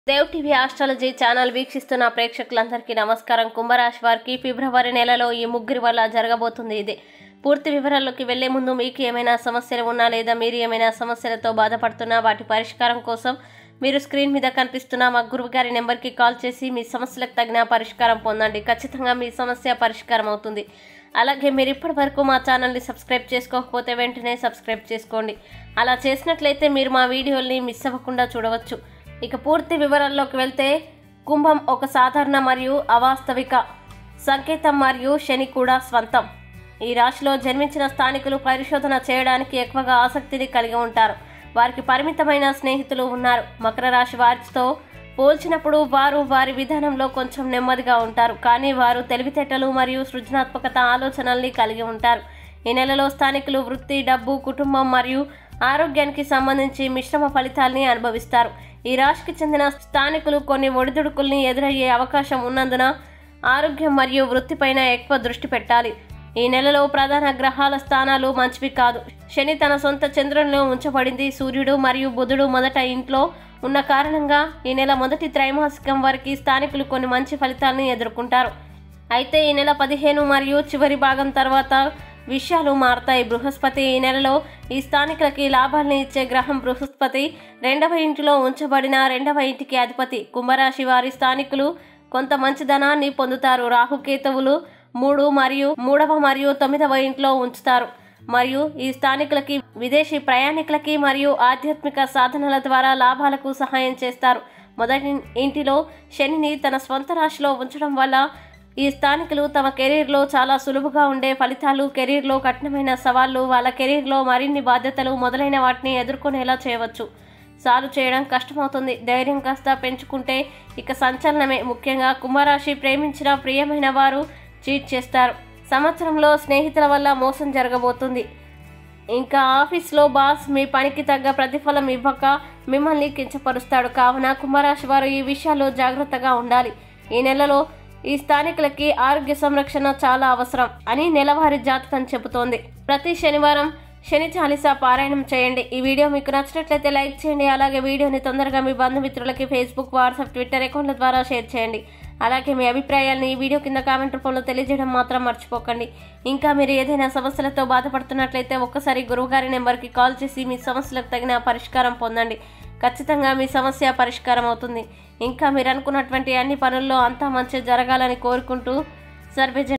Dev TV astrology channel వీక్షిస్తున్న ప్రేక్షకులందరికీ నమస్కారం కుంభరాశి వారికి ఫిబ్రవరి నెలలో ఈ ముగ్గురి వల్ల జరగబోతుంది ఇది పూర్తి వివరాల్లోకి వెళ్లే ముందు మీకు ఏమైనా సమస్యలు ఉన్నా లేదా మీరు ఏమైనా సమస్యలతో బాధపడుతున్నా వాటి పరిష్కారం కోసం మీరు స్క్రీన్ మీద కనిపిస్తున్న మా గురువు గారి నెంబర్కి కాల్ చేసి మీ సమస్యలకు తగిన పరిష్కారం పొందండి ఖచ్చితంగా మీ సమస్య పరిష్కారం అవుతుంది అలాగే మీరు ఇప్పటి వరకు మా ఛానల్ని సబ్స్క్రైబ్ చేసుకోకపోతే వెంటనే సబ్స్క్రైబ్ చేసుకోండి అలా చేసినట్లయితే మీరు మా వీడియోల్ని మిస్ అవ్వకుండా చూడవచ్చు ఇక పూర్తి వివరాల్లోకి వెళ్తే కుంభం ఒక సాధారణ మరియు అవాస్తవిక సంకేతం మరియు శని కూడా స్వంతం ఈ రాశిలో జన్మించిన స్థానికులు పరిశోధన చేయడానికి ఎక్కువగా ఆసక్తిని కలిగి ఉంటారు వారికి పరిమితమైన స్నేహితులు ఉన్నారు మకర రాశి వారితో పోల్చినప్పుడు వారు వారి విధానంలో కొంచెం నెమ్మదిగా ఉంటారు కానీ వారు తెలివితేటలు మరియు సృజనాత్మకత ఆలోచనల్ని కలిగి ఉంటారు ఈ నెలలో స్థానికులు వృత్తి డబ్బు కుటుంబం మరియు ఆరోగ్యానికి సంబంధించి మిశ్రమ ఫలితాల్ని అనుభవిస్తారు ఈ రాశికి చెందిన స్థానికులు కొన్ని ఒడిదుడుకుల్ని ఎదురయ్యే అవకాశం ఉన్నందున ఆరోగ్యం మరియు వృత్తిపైన ఎక్కువ దృష్టి పెట్టాలి ఈ నెలలో ప్రధాన గ్రహాల స్థానాలు మంచివి కాదు శని తన సొంత చంద్రునిలో ఉంచబడింది సూర్యుడు మరియు బుధుడు మొదట ఇంట్లో ఉన్న కారణంగా ఈ నెల మొదటి త్రైమాసికం వరకు స్థానికులు కొన్ని మంచి ఫలితాలను ఎదుర్కొంటారు అయితే ఈ నెల పదిహేను మరియు చివరి భాగం తర్వాత విషయాలు మారతాయి బృహస్పతి ఈ నెలలో ఈ స్థానికులకి లాభాల్ని ఇచ్చే గ్రహం బృహస్పతి రెండవ ఇంటిలో ఉంచబడిన రెండవ ఇంటికి అధిపతి కుంభరాశి వారి స్థానికులు కొంత మంచిదనాన్ని పొందుతారు రాహుకేతువులు మూడు మరియు మూడవ మరియు తొమ్మిదవ ఇంట్లో ఉంచుతారు మరియు ఈ స్థానికులకి విదేశీ ప్రయాణికులకి మరియు ఆధ్యాత్మిక సాధనల ద్వారా లాభాలకు సహాయం చేస్తారు మొదటి ఇంటిలో శనిని తన స్వంత రాశిలో ఉంచడం వల్ల ఈ స్థానికులు తమ కెరీర్లో చాలా సులువుగా ఉండే ఫలితాలు కెరీర్లో కఠినమైన సవాళ్లు వాళ్ళ కెరీర్లో మరిన్ని బాధ్యతలు మొదలైన వాటిని ఎదుర్కొనేలా చేయవచ్చు సాల్వ్ చేయడం కష్టమవుతుంది ధైర్యం కాస్త పెంచుకుంటే ఇక సంచలనమే ముఖ్యంగా కుంభరాశి ప్రేమించిన ప్రియమైన వారు చీట్ చేస్తారు సంవత్సరంలో స్నేహితుల వల్ల మోసం జరగబోతుంది ఇంకా ఆఫీస్లో బాస్ మీ పనికి తగ్గ ప్రతిఫలం ఇవ్వక మిమ్మల్ని కించపరుస్తాడు కావున కుంభరాశి వారు ఈ విషయాల్లో జాగ్రత్తగా ఉండాలి ఈ నెలలో ఈ స్థానికులకి ఆరోగ్య సంరక్షణ చాలా అవసరం అని నెలవారీ జాతకం చెబుతోంది ప్రతి శనివారం శని చాలీసా పారాయణం చేయండి ఈ వీడియో మీకు నచ్చినట్లయితే లైక్ చేయండి అలాగే వీడియోని తొందరగా మీ బంధుమిత్రులకి ఫేస్బుక్ వాట్సాప్ ట్విట్టర్ అకౌంట్ల ద్వారా షేర్ చేయండి అలాగే మీ అభిప్రాయాలను ఈ వీడియో కింద కామెంట్ రూపంలో తెలియజేయడం మాత్రం మర్చిపోకండి ఇంకా మీరు ఏదైనా సమస్యలతో బాధపడుతున్నట్లయితే ఒక్కసారి గురువుగారి నెంబర్కి కాల్ చేసి మీ సమస్యలకు తగిన పరిష్కారం పొందండి ఖచ్చితంగా మీ సమస్య పరిష్కారం అవుతుంది ఇంకా మీరు అనుకున్నటువంటి అన్ని పనుల్లో అంతా మంచి జరగాలని కోరుకుంటూ సర్వే